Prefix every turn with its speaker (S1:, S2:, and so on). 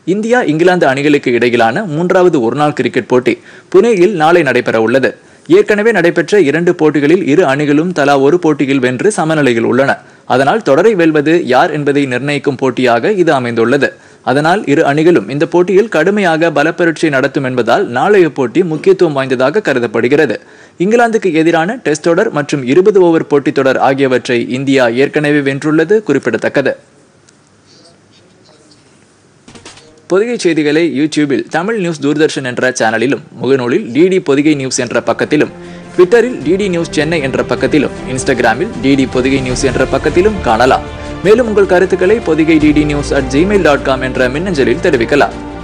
S1: India England அணிகளுக்கு இடையிலான மூன்றாவது ஒருநாள் கிரிக்கெட் போட்டி புனேயில் நாளை நடைபெற உள்ளது ஏற்கனவே நடைபெற்ற இரண்டு போட்டிகளில் இரு அணிகளும் தலா ஒரு போட்டியில் வென்று சமநிலையில் உள்ளன அதனால் தொடரை வெல்வது யார் என்பதை நிர்ணயிக்கும் போட்டியாக இது அமைந்துள்ளது அதனால் இரு அணிகளும் இந்த போட்டியில் கடுமையாக பலப்பரீட்சை நடத்தும் என்பதால் நாளைய போட்டி முக்கியத்துவம் வாய்ந்ததாக கருதப்படுகிறது இங்கிலாந்துக்கு எதிரான டெஸ்ட் தொடர் மற்றும் இருபது ஓவர் போட்டித் தொடர் ஆகியவற்றை இந்தியா ஏற்கனவே வென்றுள்ளது குறிப்பிடத்தக்கது பொதிகை செய்திகளை யூடியூபில் தமிழ் நியூஸ் தூர்தர்ஷன் என்ற சேனலிலும் முகநூலில் டிடி பொதிகை நியூஸ் என்ற பக்கத்திலும் ட்விட்டரில் டிடி நியூஸ் சென்னை என்ற பக்கத்திலும் இன்ஸ்டாகிராமில் டிடி பொதிகை நியூஸ் என்ற பக்கத்திலும் காணலாம் மேலும் உங்கள் கருத்துக்களை Podhigai DD news at Gmail dot com என்ற மின்னஞ்சலில் தெரிவிக்கலாம்